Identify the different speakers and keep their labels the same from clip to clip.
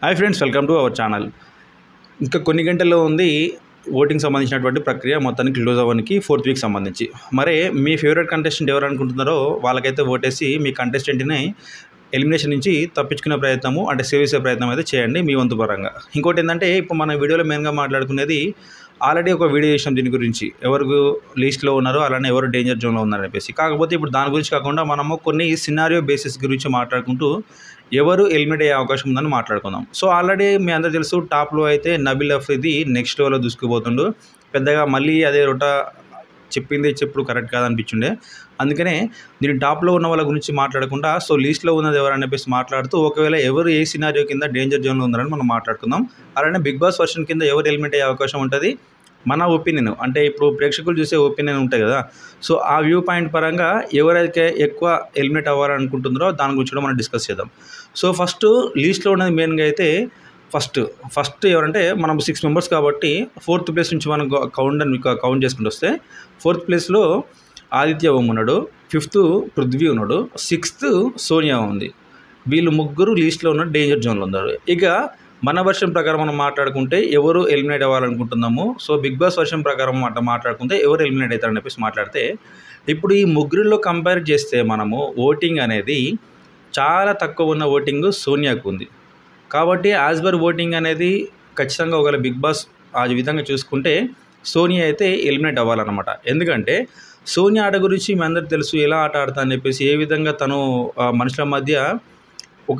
Speaker 1: Hi friends welcome to our channel ఇంకా కొన్ని గంటల్లో ఉంది ఓటింగ్ సంబంధించినటువంటి ప్రక్రియ మొత్తానికి క్లోజ్ అవ్వడానికి ఫోర్త్ వీక్ సంబంధించి మరే మీ ఫేవరెట్ కంటెస్టెంట్ ఎవరు అనుకుంటున్నారో వాళ్ళకైతే ఓటేసి మీ కంటెస్టెంట్ని ఎలిమినేషన్ నుంచి తప్పించుకునే ప్రయత్నము అంటే సేవ్ చేసే ప్రయత్నం అయితే చేయండి మీ వంతు పరంగా ఇంకోటి ఏంటంటే ఇప్పుడు మన వీడియోలో మెయిన్గా మాట్లాడుకునేది ఆల్రెడీ ఒక వీడియో చేసాం దీని గురించి ఎవరు లీస్ట్లో ఉన్నారో అలానే ఎవరు డేంజర్ జోన్లో ఉన్నారని చెప్పేసి కాకపోతే ఇప్పుడు దాని గురించి కాకుండా మనము కొన్ని సినారియో బేసిస్ గురించి మాట్లాడుకుంటూ ఎవరు ఎలిమినేట్ అయ్యే అవకాశం ఉందని మాట్లాడుకుందాం సో ఆల్రెడీ మీ అందరూ తెలుసు టాప్లో అయితే నబిల్ అఫ్రిది నెక్స్ట్ లెవెల్లో దూసుకుపోతుండు పెద్దగా మళ్ళీ అదే రొట చెప్పింది చెప్పుడు కరెక్ట్ కాదనిపించుండే అందుకనే దీని టాప్లో ఉన్న వాళ్ళ గురించి మాట్లాడకుండా సో లీస్ట్లో ఉన్నది ఎవరని చెప్పేసి మాట్లాడుతూ ఒకవేళ ఎవరు ఏ సినారియో కింద డేంజర్ జోన్లో ఉన్నారని మనం మాట్లాడుకుందాం అలానే బిగ్ బాస్ వర్షన్ కింద ఎవరు ఎలిమినేట్ అయ్యే అవకాశం ఉంటుంది మన ఒపీనియన్ అంటే ఇప్పుడు ప్రేక్షకులు చూసే ఒపీనియన్ ఉంటాయి కదా సో ఆ వ్యూ పాయింట్ పరంగా ఎవరైతే ఎక్కువ ఎలిమినేట్ అవ్వాలనుకుంటుందో దాని గురించి కూడా మనం డిస్కస్ చేద్దాం సో ఫస్ట్ లీస్ట్లో ఉన్నది మెయిన్గా అయితే ఫస్ట్ ఫస్ట్ ఎవరంటే మనం సిక్స్ మెంబర్స్ కాబట్టి ఫోర్త్ ప్లేస్ నుంచి మనం కౌంట్ అని కౌంట్ చేసుకుంటూ వస్తే ఫోర్త్ ప్లేస్లో ఆదిత్య ఓం ఉన్నాడు ఫిఫ్త్ పృథ్వీ ఉన్నాడు సిక్స్త్ సోనియా ఉంది వీళ్ళు ముగ్గురు లీస్ట్లో ఉన్న డేంజర్ జోన్లో ఉన్నారు ఇక మన వర్షం ప్రకారం మనం మాట్లాడుకుంటే ఎవరు ఎలిమినేట్ అవ్వాలనుకుంటున్నాము సో బిగ్ బాస్ వర్షం ప్రకారం మాట మాట్లాడుకుంటే ఎవరు ఎలిమినేట్ అవుతారని చెప్పేసి మాట్లాడితే ఇప్పుడు ఈ ముగ్గురిలో కంపేర్ చేస్తే మనము ఓటింగ్ అనేది చాలా తక్కువ ఉన్న ఓటింగ్ సోనియాకు ఉంది కాబట్టి యాజ్ పర్ ఓటింగ్ అనేది ఖచ్చితంగా ఒకవేళ బిగ్ బాస్ ఆ విధంగా చూసుకుంటే సోనియా అయితే ఎలిమినేట్ అవ్వాలన్నమాట ఎందుకంటే సోనియా ఆట గురించి మీ అందరికి తెలుసు ఎలా ఆట ఆడతా అని చెప్పేసి ఏ విధంగా తను ఆ, మనుషుల మధ్య ఒక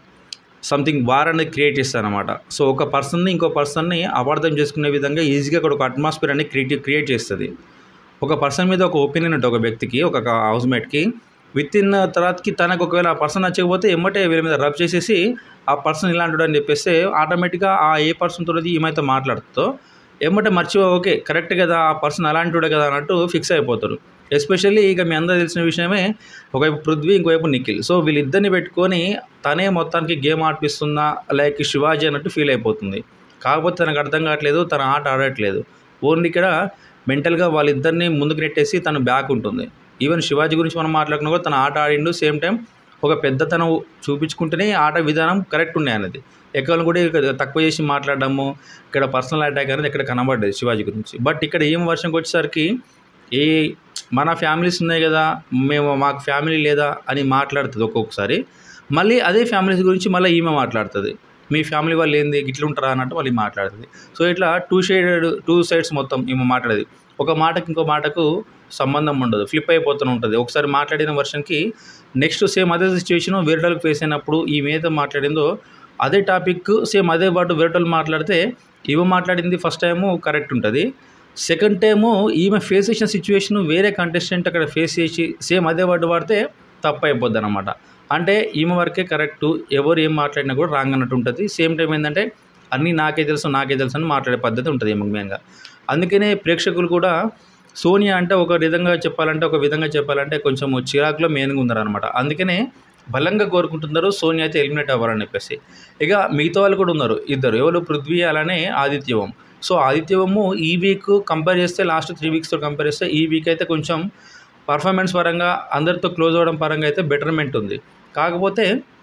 Speaker 1: సంథింగ్ వార్ అనేది క్రియేట్ చేస్తారనమాట సో ఒక పర్సన్ని ఇంకో పర్సన్ని అపార్థం చేసుకునే విధంగా ఈజీగా అక్కడ ఒక అట్మాస్ఫియర్ అనేది క్రియేట్ క్రియేట్ చేస్తుంది ఒక పర్సన్ మీద ఒక ఒపీనియన్ ఉంటుంది ఒక వ్యక్తికి ఒక హౌస్మేట్కి విత్ ఇన్ తర్వాతకి తనకు ఒకవేళ ఆ పర్సన్ నచ్చకపోతే ఎమ్మటే వీళ్ళ మీద రబ్ చేసేసి ఆ పర్సన్ ఇలాంటి అని చెప్పేస్తే ఆటోమేటిక్గా ఆ ఏ పర్సన్ తోటి ఈమెతో మాట్లాడుతుందో ఎమ్మటే మర్చిపో ఓకే కరెక్ట్ కదా ఆ పర్సన్ అలాంటి కదా అన్నట్టు ఫిక్స్ అయిపోతారు ఎస్పెషల్లీ ఇక మీ అందరూ తెలిసిన విషయమే ఒకవైపు పృథ్వీ ఇంకోవైపు నిఖిల్ సో వీళ్ళిద్దరిని పెట్టుకొని తనే మొత్తానికి గేమ్ ఆడిపిస్తుందా లైక్ శివాజీ అన్నట్టు ఫీల్ అయిపోతుంది కాకపోతే తనకు అర్థం కావట్లేదు తన ఆట ఆడట్లేదు ఓన్లీ ఇక్కడ మెంటల్గా వాళ్ళిద్దరిని ముందుకు నెట్టేసి తను బ్యాక్ ఉంటుంది ఈవెన్ శివాజీ గురించి మనం మాట్లాడుకున్నా కూడా తన ఆట ఆడిండు సేమ్ టైం ఒక పెద్దతనం చూపించుకుంటేనే ఆట విధానం కరెక్ట్ ఉన్నాయి అనేది ఎక్కడ కూడా ఇక్కడ తక్కువ చేసి మాట్లాడడము ఇక్కడ పర్సనల్ అటాక్ అనేది ఇక్కడ కనబడ్డది శివాజీ గురించి బట్ ఇక్కడ ఏం వర్షంకి వచ్చేసరికి ఏ మన ఫ్యామిలీస్ ఉన్నాయి కదా మేము మాకు ఫ్యామిలీ లేదా అని మాట్లాడుతుంది ఒక్కొక్కసారి మళ్ళీ అదే ఫ్యామిలీస్ గురించి మళ్ళీ ఈమె మాట్లాడుతుంది మీ ఫ్యామిలీ వాళ్ళు ఏంది ఇట్లా ఉంటారా అన్నట్టు మళ్ళీ మాట్లాడుతుంది సో ఇట్లా టూ షేడెడ్ టూ సైడ్స్ మొత్తం ఈమె మాట్లాడేది ఒక మాటకి ఇంకో మాటకు సంబంధం ఉండదు ఫ్లిప్ అయిపోతూనే ఉంటుంది ఒకసారి మాట్లాడిన వర్షన్కి నెక్స్ట్ సేమ్ అదే సిచ్యువేషన్ వేరేటోళ్ళకి ఫేస్ అయినప్పుడు ఈమె ఏదో మాట్లాడిందో అదే టాపిక్ సేమ్ అదే పాటు వేరేటోళ్ళు మాట్లాడితే ఈమె మాట్లాడింది ఫస్ట్ టైము కరెక్ట్ ఉంటుంది సెకండ్ టైము ఈమె ఫేస్ చేసిన సిచ్యువేషన్ వేరే కంటెస్టెంట్ అక్కడ ఫేస్ చేసి సేమ్ అదే వర్డ్ వాడితే తప్పు అయిపోద్ది అనమాట అంటే ఈమె వరకే కరెక్ట్ ఎవరు ఏం మాట్లాడినా కూడా రాంగ్ అన్నట్టు ఉంటుంది సేమ్ టైం ఏంటంటే అన్నీ నాకే తెలుసు నాకే తెలుసు అని మాట్లాడే పద్ధతి ఉంటుంది ఈమె మెయిన్గా అందుకనే ప్రేక్షకులు కూడా సోనియా అంటే ఒక విధంగా చెప్పాలంటే ఒక విధంగా చెప్పాలంటే కొంచెం చిరాకులో మెయిన్గా ఉన్నారనమాట అందుకనే బలంగా కోరుకుంటున్నారు సోనియా అయితే ఎలిమినేట్ అవ్వాలని చెప్పేసి ఇక మిగతా వాళ్ళు కూడా ఉన్నారు ఇద్దరు ఎవరు పృథ్వీ అలానే ఆదిత్యవం సో ఆదిత్యవము ఈ వీక్ కంపేర్ చేస్తే లాస్ట్ త్రీ వీక్స్తో కంపేర్ చేస్తే ఈ వీక్ అయితే కొంచెం పర్ఫార్మెన్స్ పరంగా అందరితో క్లోజ్ అవ్వడం పరంగా అయితే బెటర్మెంట్ ఉంది కాకపోతే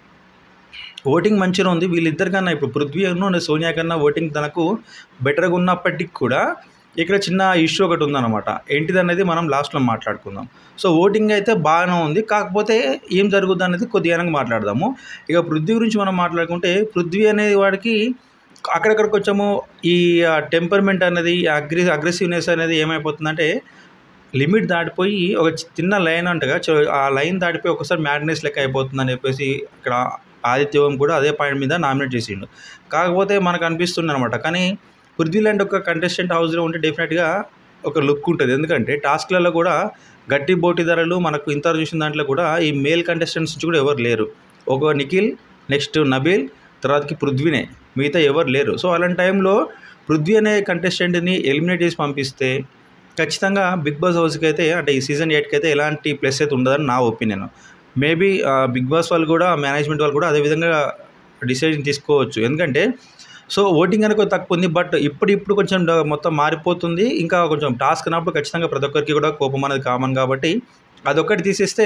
Speaker 1: ఓటింగ్ మంచిగా ఉంది వీళ్ళిద్దరి కన్నా ఇప్పుడు పృథ్వీ అను సోనియా కన్నా ఓటింగ్ తనకు బెటర్గా ఉన్నప్పటికీ కూడా ఇక్కడ చిన్న ఇష్యూ ఒకటి ఉందన్నమాట ఏంటిది అనేది మనం లాస్ట్లో మాట్లాడుకుందాం సో ఓటింగ్ అయితే బాగానే ఉంది కాకపోతే ఏం జరుగుద్ది అనేది కొద్దిగా మాట్లాడదాము ఇక పృథ్వీ గురించి మనం మాట్లాడుకుంటే పృథ్వీ అనేది వాడికి అక్కడక్కడ కొంచెము ఈ టెంపర్మెంట్ అనేది అగ్రె అగ్రెసివ్నెస్ అనేది ఏమైపోతుందంటే లిమిట్ దాటిపోయి ఒక చిన్న లైన్ అంటగా చ- ఆ లైన్ దాటిపోయి ఒకసారి మ్యాడ్నెస్ లెక్క అయిపోతుందని చెప్పేసి ఇక్కడ ఆదిత్యవం కూడా అదే పాయింట్ మీద నామినేట్ చేసిండు కాకపోతే మనకు అనిపిస్తుంది అనమాట కానీ పృథ్వీ లాంటి ఒక కంటెస్టెంట్ హౌస్లో ఉంటే డెఫినెట్గా ఒక లుక్ ఉంటుంది ఎందుకంటే టాస్క్లలో కూడా గట్టి పోటీదారులు మనకు ఇంత చూసిన దాంట్లో కూడా ఈ మేల్ కంటెస్టెంట్స్ నుంచి కూడా ఎవరు లేరు ఒక నిఖిల్ నెక్స్ట్ నబీల్ తర్వాతకి పృథ్వీనే మిగతా ఎవరు లేరు సో అలాంటి టైంలో పృథ్వీ అనే కంటెస్టెంట్ని ఎలిమినేట్ చేసి పంపిస్తే ఖచ్చితంగా బిగ్ బాస్ హౌస్కి అయితే అంటే ఈ సీజన్ ఎయిట్కి అయితే ఎలాంటి ప్లస్ అయితే ఉండదని నా ఒపీనియన్ మేబీ బిగ్ బాస్ వాళ్ళు కూడా మేనేజ్మెంట్ వాళ్ళు కూడా అదేవిధంగా డిసిజన్ తీసుకోవచ్చు ఎందుకంటే సో ఓటింగ్ అనేది కొంచెం తక్కువ ఉంది బట్ ఇప్పుడు ఇప్పుడు కొంచెం డ- మొత్తం మారిపోతుంది ఇంకా కొంచెం టాస్క్ అన్నప్పుడు ఖచ్చితంగా ప్రతి ఒక్కరికి కూడా కోపం అనేది కామన్ కాబట్టి అదొక్కటి తీసేస్తే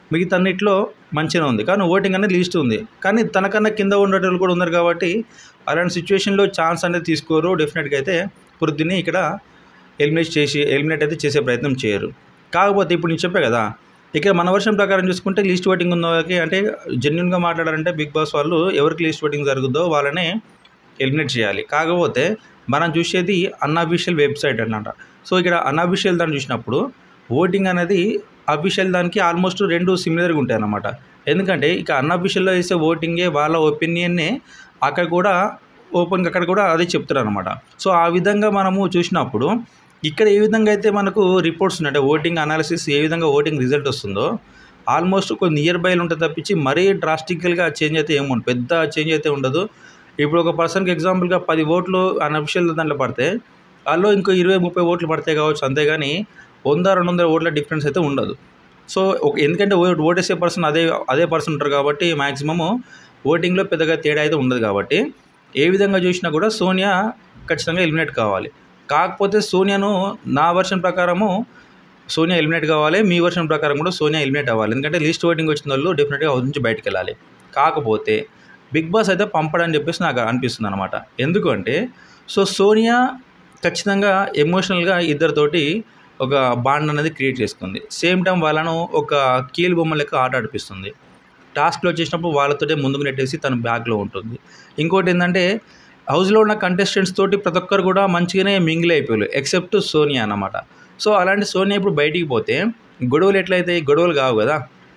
Speaker 1: మిగతా అన్నిట్లో మంచిగా ఉంది కానీ ఓటింగ్ అనేది లీస్ట్ ఉంది కానీ తనకన్నా కింద ఉండేటోళ్ళు కూడా ఉన్నారు కాబట్టి అలాంటి సిచ్యువేషన్లో ఛాన్స్ అనేది తీసుకోరు డెఫినెట్గా అయితే పృథ్వీని ఇక్కడ ఎలిమినేట్ చేసి ఎలిమినేట్ అయితే చేసే ప్రయత్నం చేయరు కాకపోతే ఇప్పుడు నేను చెప్పే కదా ఇక్కడ మన వర్షం ప్రకారం చూసుకుంటే లీస్ట్ ఓటింగ్ ఉన్న వాళ్ళకి అంటే జెన్యున్గా మాట్లాడారంటే బిగ్ బాస్ వాళ్ళు ఎవరికి లీస్ట్ ఓటింగ్ జరుగుద్దో వాళ్ళనే ఎలిమినేట్ చేయాలి కాకపోతే మనం చూసేది అన్అఫీషియల్ వెబ్సైట్ అన్నమాట సో ఇక్కడ అన్అఫీషియల్ దాన్ని చూసినప్పుడు ఓటింగ్ అనేది అఫీషియల్ దానికి ఆల్మోస్ట్ రెండు సిమిలర్గా ఉంటాయి అన్నమాట ఎందుకంటే ఇక అన్అఫీషియల్లో వేసే ఓటింగే వాళ్ళ ఒపీనియన్నే అక్కడ కూడా ఓపెన్గా అక్కడ కూడా అదే చెప్తారు అనమాట సో ఆ విధంగా మనము చూసినప్పుడు ఇక్కడ ఏ విధంగా అయితే మనకు రిపోర్ట్స్ ఉన్నాయి అంటే ఓటింగ్ అనాలిసిస్ ఏ విధంగా ఓటింగ్ రిజల్ట్ వస్తుందో ఆల్మోస్ట్ కొన్ని నియర్ బైలు ఉంటుంది తప్పించి మరీ డ్రాస్టికల్గా చేంజ్ అయితే ఏముండదు పెద్ద చేంజ్ అయితే ఉండదు ఇప్పుడు ఒక పర్సన్కి ఎగ్జాంపుల్గా పది ఓట్లు అన్అఫిషియల్ దాంట్లో పడితే వాళ్ళు ఇంకో ఇరవై ముప్పై ఓట్లు పడతాయి కావచ్చు అంతేగాని వంద రెండు వందల ఓట్ల డిఫరెన్స్ అయితే ఉండదు సో ఒక ఎందుకంటే ఓ ఓటేసే పర్సన్ అదే అదే పర్సన్ ఉంటారు కాబట్టి మ్యాక్సిమము ఓటింగ్లో పెద్దగా తేడా అయితే ఉండదు కాబట్టి ఏ విధంగా చూసినా కూడా సోనియా ఖచ్చితంగా ఎలిమినేట్ కావాలి కాకపోతే సోనియాను నా వర్షన్ ప్రకారము సోనియా ఎలిమినేట్ కావాలి మీ వర్షన్ ప్రకారం కూడా సోనియా ఎలిమినేట్ అవ్వాలి ఎందుకంటే లిస్ట్ ఓటింగ్ వచ్చిన వాళ్ళు డెఫినెట్గా హౌస్ నుంచి బయటకు వెళ్ళాలి కాకపోతే బిగ్ బాస్ అయితే పంపడని చెప్పేసి నాకు అనిపిస్తుంది అనమాట ఎందుకంటే సో సోనియా ఖచ్చితంగా ఎమోషనల్గా ఇద్దరితోటి ఒక బాండ్ అనేది క్రియేట్ చేసుకుంది సేమ్ టైం వాళ్ళను ఒక కీలు బొమ్మ లెక్క ఆట ఆడిపిస్తుంది టాస్క్లో వచ్చేసినప్పుడు వాళ్ళతోటే ముందుకు నెట్టేసి తన బ్యాగ్లో ఉంటుంది ఇంకోటి ఏంటంటే హౌస్లో ఉన్న కంటెస్టెంట్స్ తోటి ప్రతి ఒక్కరు కూడా మంచిగానే మింగిల్ అయిపోయారు ఎక్సెప్ట్ సోనియా అన్నమాట సో అలాంటి సోనియా ఇప్పుడు బయటికి పోతే గొడవలు ఎట్లయితే గొడవలు కావు కదా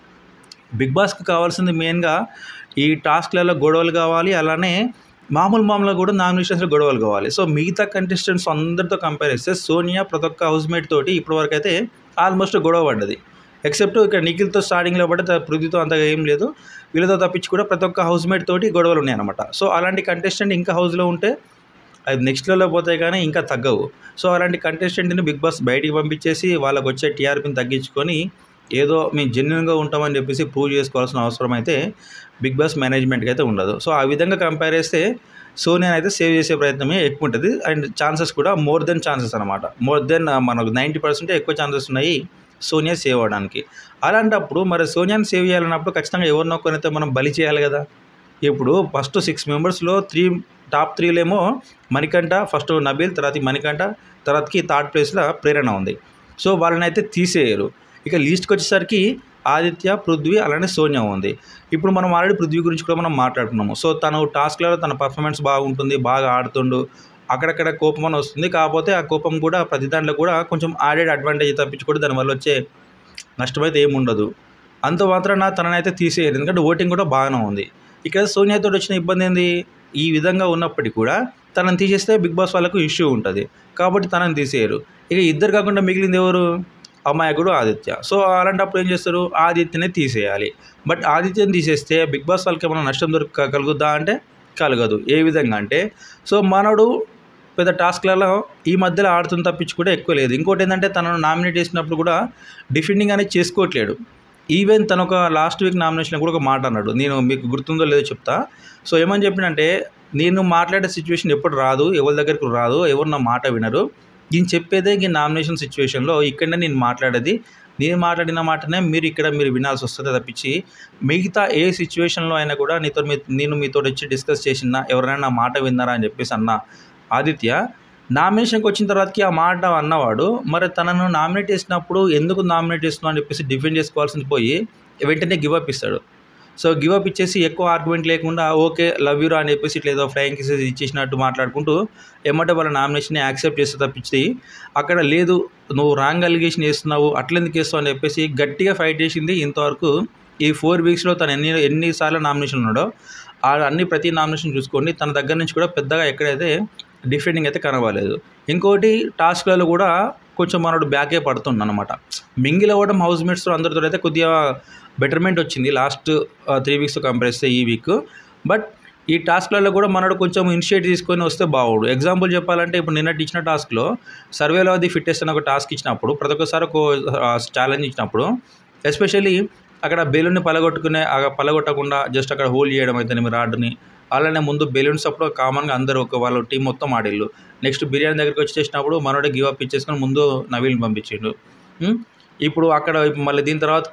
Speaker 1: బిగ్ బాస్కి కావాల్సింది మెయిన్గా ఈ టాస్క్లలో గొడవలు కావాలి అలానే మామూలు మామూలుగా కూడా నామినేషన్స్లో గొడవలు కావాలి సో మిగతా కంటెస్టెంట్స్ అందరితో కంపేర్ చేస్తే సోనియా ప్రతి ఒక్క హౌస్మేట్ తోటి ఇప్పటివరకు అయితే ఆల్మోస్ట్ గొడవ పడ్డది ఎక్సెప్ట్ ఇక్కడ నిఖిల్తో స్టార్టింగ్లో పడితే పృథ్వీతో అంతగా ఏం లేదు వీళ్ళతో తప్పించి కూడా ప్రతి ఒక్క హౌస్మేట్ తోటి గొడవలు ఉన్నాయన్నమాట సో అలాంటి కంటెస్టెంట్ ఇంకా హౌస్లో ఉంటే అది నెక్స్ట్ లెవెల్లో పోతాయి కానీ ఇంకా తగ్గవు సో అలాంటి కంటెస్టెంట్ని బిగ్ బాస్ బయటికి పంపించేసి వాళ్ళకి వచ్చే టీఆర్పీని తగ్గించుకొని ఏదో మేము జెన్యున్గా ఉంటామని చెప్పేసి ప్రూవ్ చేసుకోవాల్సిన అవసరం అయితే బిగ్ బాస్ మేనేజ్మెంట్కి అయితే ఉండదు సో ఆ విధంగా కంపేర్ చేస్తే సోనియా అయితే సేవ్ చేసే ప్రయత్నమే ఎక్కువ ఉంటుంది అండ్ ఛాన్సెస్ కూడా మోర్ దెన్ ఛాన్సెస్ అనమాట మోర్ దెన్ మనకు నైంటీ పర్సెంట్ ఎక్కువ ఛాన్సెస్ ఉన్నాయి సోనియా సేవ్ అవడానికి అలాంటప్పుడు మరి సోనియాని సేవ్ చేయాలన్నప్పుడు ఖచ్చితంగా ఎవరినో కొనైతే మనం బలి చేయాలి కదా ఇప్పుడు ఫస్ట్ సిక్స్ మెంబర్స్లో త్రీ టాప్ త్రీలేమో మణికంఠ ఫస్ట్ నబీల్ తర్వాత మణికంఠ తర్వాతకి థర్డ్ ప్లేస్లో ప్రేరణ ఉంది సో వాళ్ళని అయితే తీసేయరు ఇక లీస్ట్కి వచ్చేసరికి ఆదిత్య పృథ్వీ అలానే సోనియా ఉంది ఇప్పుడు మనం ఆల్రెడీ పృథ్వీ గురించి కూడా మనం మాట్లాడుకున్నాము సో తను టాస్క్లలో తన పర్ఫార్మెన్స్ బాగుంటుంది బాగా ఆడుతుండు అక్కడక్కడ కోపం అని వస్తుంది కాకపోతే ఆ కోపం కూడా ప్రతి దాంట్లో కూడా కొంచెం ఆడెడ్ అడ్వాంటేజ్ తప్పించుకోవడం దానివల్ల వచ్చే నష్టమైతే ఏమి ఉండదు అంత మాత్రాన తననైతే తీసేయరు ఎందుకంటే ఓటింగ్ కూడా బాగానే ఉంది ఇక్కడ సోనియాతో వచ్చిన ఇబ్బంది ఏంది ఈ విధంగా ఉన్నప్పటికీ కూడా తనని తీసేస్తే బిగ్ బాస్ వాళ్ళకు ఇష్యూ ఉంటుంది కాబట్టి తనని తీసేయరు ఇక ఇద్దరు కాకుండా మిగిలింది ఎవరు అమాయకుడు ఆదిత్య సో అలాంటప్పుడు ఏం చేస్తారు ఆదిత్యనే తీసేయాలి బట్ ఆదిత్యని తీసేస్తే బిగ్ బాస్ వాళ్ళకి ఏమైనా నష్టం దొరక కలుగుద్దా అంటే కలగదు ఏ విధంగా అంటే సో మనడు పెద్ద టాస్క్లలో ఈ మధ్యలో ఆడుతున్న తప్పించి కూడా ఎక్కువ లేదు ఇంకోటి ఏంటంటే తనను నామినేట్ చేసినప్పుడు కూడా డిఫెండింగ్ అనేది చేసుకోవట్లేడు ఈవెన్ తను ఒక లాస్ట్ వీక్ నామినేషన్ కూడా ఒక మాట అన్నాడు నేను మీకు గుర్తుందో లేదో చెప్తా సో ఏమని చెప్పినంటే నేను మాట్లాడే సిచ్యువేషన్ ఎప్పుడు రాదు ఎవరి దగ్గరకు రాదు ఎవరు నా మాట వినరు నేను చెప్పేదే ఈ నామినేషన్ సిచ్యువేషన్లో ఇక్కడనే నేను మాట్లాడేది నేను మాట్లాడిన మాటనే మీరు ఇక్కడ మీరు వినాల్సి వస్తుంది తప్పించి మిగతా ఏ సిచ్యువేషన్లో అయినా కూడా నీతో మీ నేను మీతో వచ్చి డిస్కస్ చేసిన ఎవరైనా నా మాట విన్నారా అని చెప్పేసి అన్న ఆదిత్య నామినేషన్కి వచ్చిన తర్వాతకి ఆ మాట అన్నవాడు మరి తనను నామినేట్ చేసినప్పుడు ఎందుకు నామినేట్ చేస్తున్నావు అని చెప్పేసి డిఫెండ్ చేసుకోవాల్సింది పోయి వెంటనే గివ్ అప్ ఇస్తాడు సో గివ్ అప్ ఇచ్చేసి ఎక్కువ ఆర్గ్యుమెంట్ లేకుండా ఓకే లవ్ యూరా అని చెప్పేసి ఇట్లా ఏదో ఫ్లయింగ్ కిసెస్ ఇచ్చేసినట్టు మాట్లాడుకుంటూ ఎమ్మటే వాళ్ళ నామినేషన్ యాక్సెప్ట్ చేస్తే తప్పించి అక్కడ లేదు నువ్వు రాంగ్ అలిగేషన్ చేస్తున్నావు అట్లెందుకు చేస్తావు అని చెప్పేసి గట్టిగా ఫైట్ చేసింది ఇంతవరకు ఈ ఫోర్ వీక్స్లో తను ఎన్ని ఎన్నిసార్లు నామినేషన్ ఉన్నాడో ఆ అన్ని ప్రతి నామినేషన్ చూసుకోండి తన దగ్గర నుంచి కూడా పెద్దగా ఎక్కడైతే డిఫెండింగ్ అయితే కనబడలేదు ఇంకోటి టాస్క్లలో కూడా కొంచెం మనోడు బ్యాకే పడుతుంది అనమాట మింగిల్ అవ్వడం హౌస్ మేట్స్తో అందరితో అయితే కొద్దిగా బెటర్మెంట్ వచ్చింది లాస్ట్ త్రీ వీక్స్ కంపేర్ చేస్తే ఈ వీక్ బట్ ఈ టాస్క్లలో కూడా మనోడు కొంచెం ఇనిషియేట్ తీసుకొని వస్తే బాగుడు ఎగ్జాంపుల్ చెప్పాలంటే ఇప్పుడు నిన్నటి ఇచ్చిన టాస్క్లో సర్వేలో అది ఫిట్టెస్ట్ అని ఒక టాస్క్ ఇచ్చినప్పుడు ప్రతి ఒక్కసారి ఒక ఛాలెంజ్ ఇచ్చినప్పుడు ఎస్పెషల్లీ అక్కడ బెలూన్ని పలగొట్టుకునే ఆ పలగొట్టకుండా జస్ట్ అక్కడ హోల్డ్ చేయడం అయితే మీ రాడ్ని అలానే ముందు బెలూన్స్ అప్పుడు కామన్గా అందరూ ఒక వాళ్ళ టీం మొత్తం ఆడిళ్ళు నెక్స్ట్ బిర్యానీ దగ్గరికి వచ్చి చేసినప్పుడు మనోడే గివ్ అప్ ఇచ్చేసుకొని ముందు నవీల్ని పంపించిండు ఉం? ఇప్పుడు అక్కడ మళ్ళీ దీని తర్వాతకి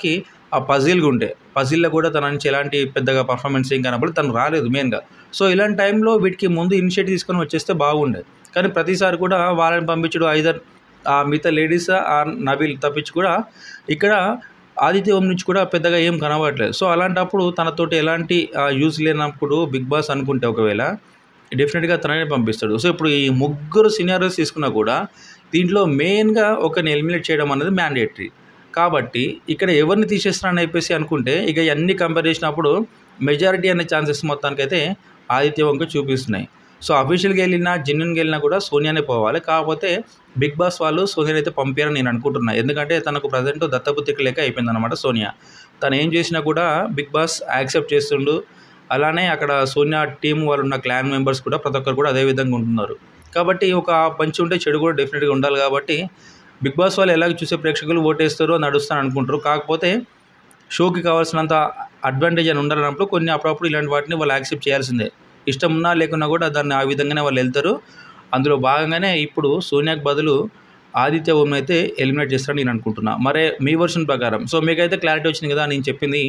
Speaker 1: ఆ పజిల్గా ఉంటే పజిల్లో కూడా తన నుంచి ఎలాంటి పెద్దగా పర్ఫార్మెన్స్ ఏం కనబడి తను రాలేదు మెయిన్గా సో ఇలాంటి టైంలో వీటికి ముందు ఇనిషియేటివ్ తీసుకొని వచ్చేస్తే బాగుండే కానీ ప్రతిసారి కూడా వాళ్ళని పంపించడు ఐదర్ ఆ మిగతా లేడీస్ ఆ నవీల్ తప్పించి కూడా ఇక్కడ ఆదిత్య ఓం నుంచి కూడా పెద్దగా ఏం కనబడట్లేదు సో అలాంటప్పుడు తనతోటి ఎలాంటి యూజ్ లేనప్పుడు బిగ్ బాస్ అనుకుంటే ఒకవేళ డెఫినెట్గా తననే పంపిస్తాడు సో ఇప్పుడు ఈ ముగ్గురు సినారియోస్ తీసుకున్నా కూడా దీంట్లో మెయిన్గా ఒకరిని ఎలిమినేట్ చేయడం అనేది మ్యాండేటరీ కాబట్టి ఇక్కడ ఎవరిని తీసేస్తారని చెప్పేసి అనుకుంటే ఇక ఇవన్నీ కంపేర్ చేసినప్పుడు మెజారిటీ అనే ఛాన్సెస్ మొత్తానికైతే ఆదిత్య వంక చూపిస్తున్నాయి సో అఫీషియల్గా వెళ్ళినా జెన్యున్గా వెళ్ళినా కూడా సోనియానే పోవాలి కాకపోతే బిగ్ బాస్ వాళ్ళు సోనియాని అయితే పంపారని నేను అనుకుంటున్నా ఎందుకంటే తనకు ప్రజెంట్ దత్తపుత్రిక లేక అయిపోయింది అనమాట సోనియా తను ఏం చేసినా కూడా బిగ్ బాస్ యాక్సెప్ట్ చేస్తుండు అలానే అక్కడ సోనియా టీం వాళ్ళు ఉన్న క్లాన్ మెంబర్స్ కూడా ప్రతి ఒక్కరు కూడా అదే విధంగా ఉంటున్నారు కాబట్టి ఒక మంచి ఉంటే చెడు కూడా డెఫినెట్గా ఉండాలి కాబట్టి బిగ్ బాస్ వాళ్ళు ఎలాగ చూసే ప్రేక్షకులు ఓటేస్తారో నడుస్తాను అనుకుంటారు కాకపోతే షోకి కావాల్సినంత అడ్వాంటేజ్ అని ఉండాలన్నప్పుడు కొన్ని అప్పుడప్పుడు ఇలాంటి వాటిని వాళ్ళు యాక్సెప్ట్ చేయాల్సిందే ఇష్టం ఉన్నా లేకున్నా కూడా దాన్ని ఆ విధంగానే వాళ్ళు వెళ్తారు అందులో భాగంగానే ఇప్పుడు సోనియాకి బదులు ఆదిత్య ఓం అయితే ఎలిమినేట్ చేస్తారని నేను అనుకుంటున్నా మరే మీ వర్షన్ ప్రకారం సో మీకైతే క్లారిటీ వచ్చింది కదా నేను చెప్పింది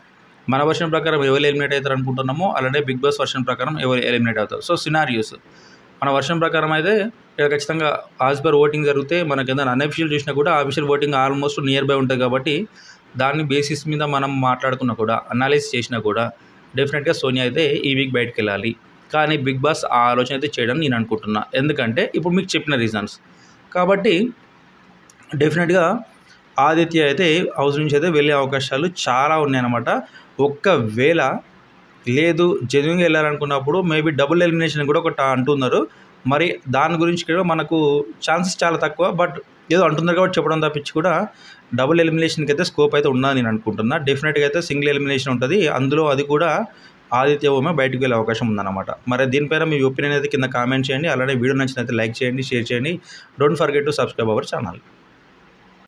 Speaker 1: మన వర్షన్ ప్రకారం ఎవరు ఎలిమినేట్ అవుతారు అనుకుంటున్నామో అలానే బిగ్ బాస్ వర్షన్ ప్రకారం ఎవరు ఎలిమినేట్ అవుతారు సో సినారియోస్ మన వర్షం ప్రకారం అయితే ఇక్కడ ఖచ్చితంగా యాజ్ పర్ ఓటింగ్ జరిగితే మనకి ఏదైనా అన్అఫిషియల్ చూసినా కూడా official voting almost nearby ఉంటుంది కాబట్టి దాని బేసిస్ మీద మనం మాట్లాడుకున్నా కూడా అనాలిసిస్ చేసినా కూడా డెఫినెట్గా సోనియా అయితే ఈ వీక్ బయటకు వెళ్ళాలి కానీ బిగ్ బాస్ ఆ ఆలోచన అయితే చేయడం నేను అనుకుంటున్నా ఎందుకంటే ఇప్పుడు మీకు చెప్పిన రీజన్స్ కాబట్టి డెఫినెట్గా ఆదిత్య అయితే హౌస్ నుంచి అయితే వెళ్ళే అవకాశాలు చాలా ఉన్నాయన్నమాట ఒక్కవేళ లేదు జెన్యున్గా వెళ్ళాలనుకున్నప్పుడు మేబీ డబుల్ ఎలిమినేషన్ కూడా ఒకటి అంటున్నారు మరి దాని గురించి కూడా మనకు ఛాన్సెస్ చాలా తక్కువ బట్ ఏదో అంటున్నారు కాబట్టి చెప్పడం తప్పించి కూడా డబుల్ ఎలిమినేషన్కి అయితే స్కోప్ అయితే ఉందని నేను అనుకుంటున్నా డెఫినెట్గా అయితే సింగిల్ ఎలిమినేషన్ ఉంటుంది అందులో అది కూడా ఆదిత్య ఓమే బయటకు వెళ్ళే అవకాశం ఉందన్నమాట మరి దీనిపైన మీ ఒపీనియన్ అయితే కింద కామెంట్ చేయండి అలానే వీడియో నచ్చినైతే లైక్ చేయండి షేర్ చేయండి don't forget to subscribe our channel